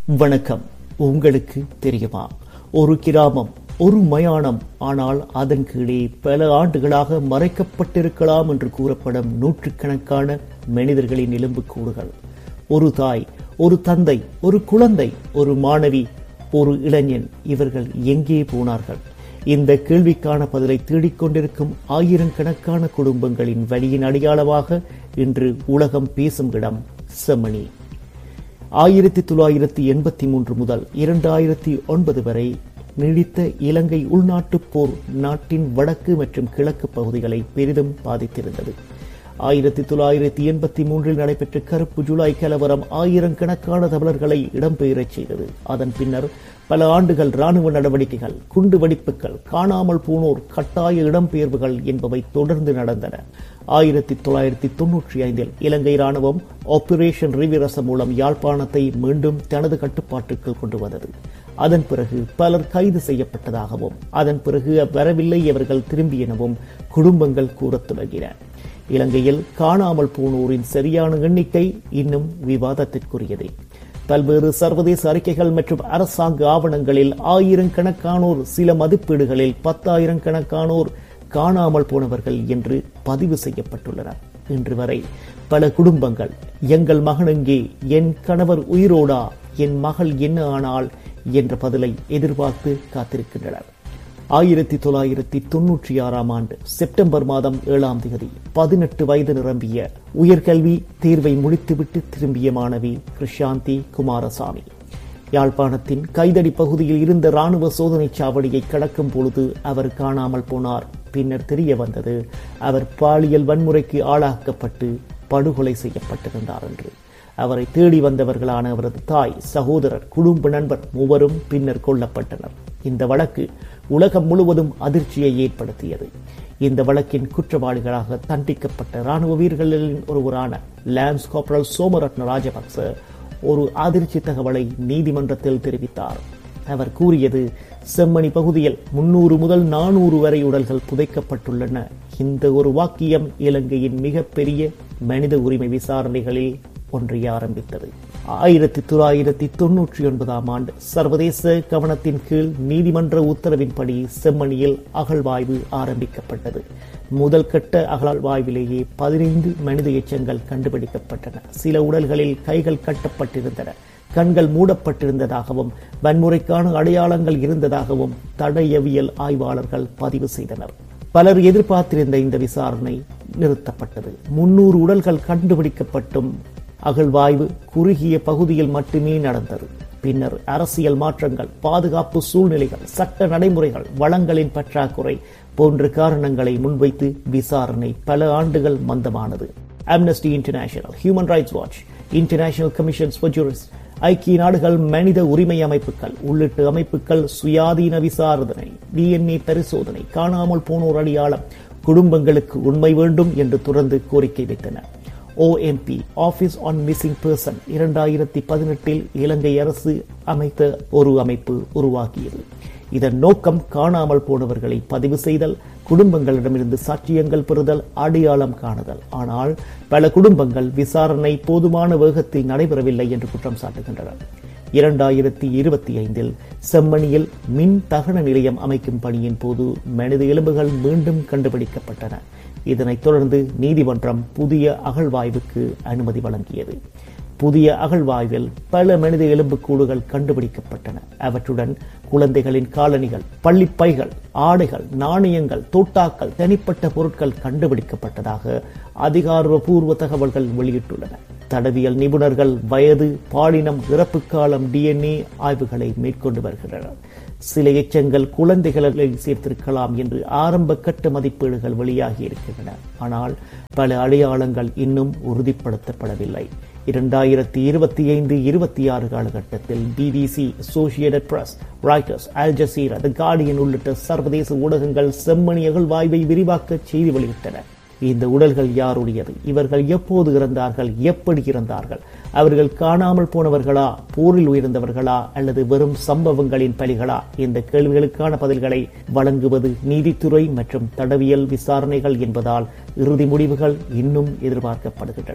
வணக்கம் உங்களுக்கு தெரியுமா ஒரு கிராமம் ஒரு மயானம் ஆனால் அதன் கீழே பல ஆண்டுகளாக மறைக்கப்பட்டிருக்கலாம் என்று கூறப்படும் நூற்றுக்கணக்கான மனிதர்களின் எலும்புக்கூடுகள் ஒரு தாய் ஒரு தந்தை ஒரு குழந்தை ஒரு மாணவி ஒரு இளைஞன் இவர்கள் எங்கே போனார்கள் இந்த கேள்விக்கான பதிலை தேடிக்கொண்டிருக்கும் ஆயிரக்கணக்கான குடும்பங்களின் வழியின் அடையாளமாக இன்று உலகம் பேசும் இடம் செம்மணி ஆயிரத்தி தொள்ளாயிரத்தி எண்பத்தி மூன்று முதல் இரண்டாயிரத்தி ஒன்பது வரை நீடித்த இலங்கை உள்நாட்டுப் போர் நாட்டின் வடக்கு மற்றும் கிழக்கு பகுதிகளை பெரிதும் பாதித்திருந்தது ஆயிரத்தி தொள்ளாயிரத்தி எண்பத்தி மூன்றில் நடைபெற்ற கருப்பு ஜூலை கலவரம் ஆயிரக்கணக்கான தமிழர்களை இடம்பெயரச் செய்தது அதன் பின்னர் பல ஆண்டுகள் ராணுவ நடவடிக்கைகள் குண்டு வெடிப்புகள் காணாமல் போனோர் கட்டாய இடம்பெயர்வுகள் என்பவை தொடர்ந்து நடந்தன ஆயிரத்தி தொள்ளாயிரத்தி தொன்னூற்றி ஐந்தில் இலங்கை ராணுவம் ஆபரேஷன் ரிவிரசம் மூலம் யாழ்ப்பாணத்தை மீண்டும் தனது கட்டுப்பாட்டுக்குள் கொண்டு வந்தது அதன் பிறகு பலர் கைது செய்யப்பட்டதாகவும் அதன் பிறகு வரவில்லை அவர்கள் திரும்பியெனவும் குடும்பங்கள் கூறத் தொடங்கின இலங்கையில் காணாமல் போனோரின் சரியான எண்ணிக்கை இன்னும் விவாதத்திற்குரியதே பல்வேறு சர்வதேச அறிக்கைகள் மற்றும் அரசாங்க ஆவணங்களில் ஆயிரக்கணக்கானோர் சில மதிப்பீடுகளில் பத்தாயிரம் கணக்கானோர் காணாமல் போனவர்கள் என்று பதிவு செய்யப்பட்டுள்ளனர் இன்று வரை பல குடும்பங்கள் எங்கள் மகன் எங்கே என் கணவர் உயிரோடா என் மகள் என்ன ஆனாள் என்ற பதிலை எதிர்பார்த்து காத்திருக்கின்றனர் ஆயிரத்தி தொள்ளாயிரத்தி தொன்னூற்றி ஆறாம் ஆண்டு செப்டம்பர் மாதம் ஏழாம் தேதி பதினெட்டு வயது நிரம்பிய உயர்கல்வி தேர்வை முடித்துவிட்டு திரும்பிய மாணவி கிருஷாந்தி குமாரசாமி யாழ்ப்பாணத்தின் கைதடி பகுதியில் இருந்த ராணுவ சோதனை சாவடியை கடக்கும் பொழுது அவர் காணாமல் போனார் பின்னர் தெரிய வந்தது அவர் பாலியல் வன்முறைக்கு ஆளாக்கப்பட்டு படுகொலை செய்யப்பட்டிருந்தார் என்று அவரை தேடி வந்தவர்களான அவரது தாய் சகோதரர் குடும்ப நண்பர் மூவரும் பின்னர் கொல்லப்பட்டனர் இந்த வழக்கு உலகம் முழுவதும் அதிர்ச்சியை ஏற்படுத்தியது இந்த வழக்கின் குற்றவாளிகளாக தண்டிக்கப்பட்ட ராணுவ வீரர்களின் ஒருவரான லான்ஸ் காப்ரல் சோமரத்ன ராஜபக்ச ஒரு அதிர்ச்சி தகவலை நீதிமன்றத்தில் தெரிவித்தார் அவர் கூறியது செம்மணி பகுதியில் முன்னூறு முதல் நானூறு வரை உடல்கள் புதைக்கப்பட்டுள்ளன இந்த ஒரு வாக்கியம் இலங்கையின் மிகப்பெரிய மனித உரிமை விசாரணைகளில் ஒன்றிய ஆரம்பித்தது ஆயிரத்தி தொள்ளாயிரத்தி தொன்னூற்றி ஒன்பதாம் ஆண்டு சர்வதேச கவனத்தின் கீழ் நீதிமன்ற உத்தரவின்படி செம்மணியில் அகழ்வாய்வு ஆரம்பிக்கப்பட்டது முதல் கட்ட அகழ்வாய்விலேயே பதினைந்து மனித எச்சங்கள் கண்டுபிடிக்கப்பட்டன சில உடல்களில் கைகள் கட்டப்பட்டிருந்தன கண்கள் மூடப்பட்டிருந்ததாகவும் வன்முறைக்கான அடையாளங்கள் இருந்ததாகவும் தடயவியல் ஆய்வாளர்கள் பதிவு செய்தனர் பலர் எதிர்பார்த்திருந்த இந்த விசாரணை நிறுத்தப்பட்டது முன்னூறு உடல்கள் கண்டுபிடிக்கப்பட்டும் அகழ்வாய்வு குறுகிய பகுதியில் மட்டுமே நடந்தது பின்னர் அரசியல் மாற்றங்கள் பாதுகாப்பு சூழ்நிலைகள் சட்ட நடைமுறைகள் வளங்களின் பற்றாக்குறை போன்ற காரணங்களை முன்வைத்து விசாரணை பல ஆண்டுகள் மந்தமானது Amnesty International Human Rights Watch International Commissions for jurist ஐக்கிய நாடுகள் மனித உரிமை அமைப்புகள் உள்ளிட்ட அமைப்புகள் சுயாதீன விசாரணை டிஎன்ஏ பரிசோதனை காணாமல் போனோர் அடையாளம் குடும்பங்களுக்கு உண்மை வேண்டும் என்று தொடர்ந்து கோரிக்கை வைத்தன OMP office on missing person இரண்டாயிரத்தி பதினெட்டில் இலங்கை அரசு அமைத்த ஒரு அமைப்பு உருவாக்கியது இதன் நோக்கம் காணாமல் போனவர்களை பதிவு செய்தல் குடும்பங்களிடமிருந்து சாட்சியங்கள் பெறுதல் அடையாளம் காணுதல் ஆனால் பல குடும்பங்கள் விசாரணை போதுமான வேகத்தில் நடைபெறவில்லை என்று குற்றம் சாட்டுகின்றனர் இரண்டாயிரத்தி இருபத்தி ஐந்தில் செம்மணியில் மின் தகன நிலையம் அமைக்கும் பணியின் போது மனித எலும்புகள் மீண்டும் கண்டுபிடிக்கப்பட்டன இதனைத் தொடர்ந்து நீதிமன்றம் புதிய அகழ்வாய்வுக்கு அனுமதி வழங்கியது புதிய அகழ்வாய்வில் பல மனித எலும்புக்கூடுகள் கண்டுபிடிக்கப்பட்டன அவற்றுடன் குழந்தைகளின் காலணிகள் பள்ளிப்பைகள் ஆடைகள் நாணயங்கள் தோட்டாக்கள் தனிப்பட்ட பொருட்கள் கண்டுபிடிக்கப்பட்டதாக அதிகாரப்பூர்வ தகவல்கள் வெளியிட்டுள்ளன தடவியல் நிபுணர்கள் வயது பாலினம் இறப்பு காலம் டிஎன்ஏ ஆய்வுகளை மேற்கொண்டு வருகின்றனர் சில எச்சங்கள் குழந்தைகளை சேர்த்திருக்கலாம் என்று ஆரம்ப கட்ட மதிப்பீடுகள் வெளியாகி இருக்கின்றன ஆனால் பல அடையாளங்கள் இன்னும் உறுதிப்படுத்தப்படவில்லை இரண்டாயிரத்தி இருபத்தி ஐந்து இருபத்தி ஆறு காலகட்டத்தில் BBC Associated Press Reuters Al Jazeera the Guardian உள்ளிட்ட சர்வதேச ஊடகங்கள் செம்மணி அகழ்வாய்வை விரிவாக்க செய்தி வெளியிட்டன இந்த உடல்கள் யாருடையது இவர்கள் எப்போது இறந்தார்கள் எப்படி இறந்தார்கள் அவர்கள் காணாமல் போனவர்களா போரில் உயர்ந்தவர்களா அல்லது வெறும் சம்பவங்களின் பலிகளா இந்த கேள்விகளுக்கான பதில்களை வழங்குவது நீதித்துறை மற்றும் தடவியல் விசாரணைகள் என்பதால் இறுதி முடிவுகள் இன்னும் எதிர்பார்க்கப்படுகின்றன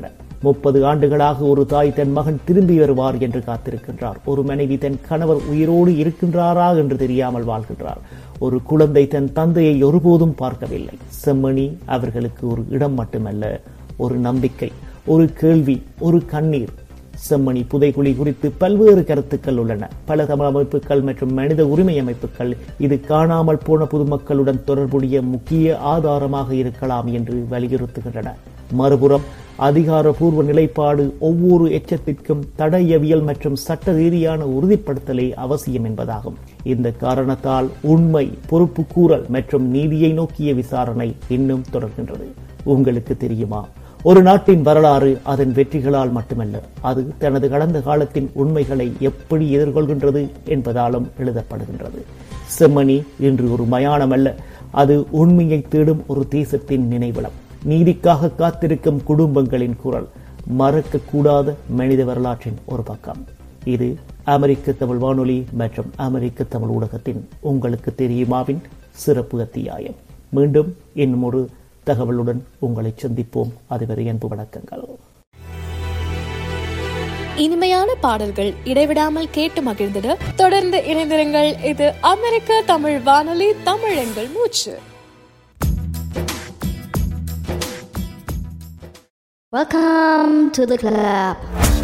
முப்பது ஆண்டுகளாக ஒரு தாய் தன் மகன் திரும்பி வருவார் என்று காத்திருக்கின்றார் ஒரு மனைவி தன் கணவர் உயிரோடு இருக்கின்றாரா என்று தெரியாமல் வாழ்கின்றார் ஒரு குழந்தை தன் தந்தையை ஒருபோதும் பார்க்கவில்லை செம்மணி அவர்களுக்கு ஒரு இடம் மட்டுமல்ல ஒரு நம்பிக்கை ஒரு கேள்வி ஒரு கண்ணீர் செம்மணி புதைகுழி குறித்து பல்வேறு கருத்துக்கள் உள்ளன பல தமிழ் அமைப்புகள் மற்றும் மனித உரிமை அமைப்புகள் இது காணாமல் போன பொதுமக்களுடன் தொடர்புடைய முக்கிய ஆதாரமாக இருக்கலாம் என்று வலியுறுத்துகின்றன மறுபுறம் அதிகாரப்பூர்வ நிலைப்பாடு ஒவ்வொரு எச்சத்திற்கும் தடயவியல் மற்றும் சட்ட ரீதியான உறுதிப்படுத்தலே அவசியம் என்பதாகும் இந்த காரணத்தால் உண்மை பொறுப்பு கூறல் மற்றும் நீதியை நோக்கிய விசாரணை இன்னும் தொடர்கின்றது உங்களுக்கு தெரியுமா ஒரு நாட்டின் வரலாறு அதன் வெற்றிகளால் மட்டுமல்ல அது தனது கடந்த காலத்தின் உண்மைகளை எப்படி எதிர்கொள்கின்றது என்பதாலும் எழுதப்படுகின்றது செம்மணி இன்று ஒரு மயானம் அல்ல அது உண்மையை தேடும் ஒரு தேசத்தின் நினைவிடம் நீதிக்காக காத்திருக்கும் குடும்பங்களின் குரல் மறக்க கூடாத மனித வரலாற்றின் ஒரு பக்கம் இது அமெரிக்க தமிழ் வானொலி மற்றும் அமெரிக்க தமிழ் ஊடகத்தின் உங்களுக்கு தெரியுமாவின் சிறப்பு அத்தியாயம் மீண்டும் இன்னும் ஒரு தகவலுடன் உங்களை சந்திப்போம் அதுவரை அன்பு வணக்கங்கள் இனிமையான பாடல்கள் இடைவிடாமல் கேட்டு மகிழ்ந்திட தொடர்ந்து இணைந்திருங்கள் இது அமெரிக்க தமிழ் வானொலி தமிழ் எங்கள் மூச்சு Welcome to the club.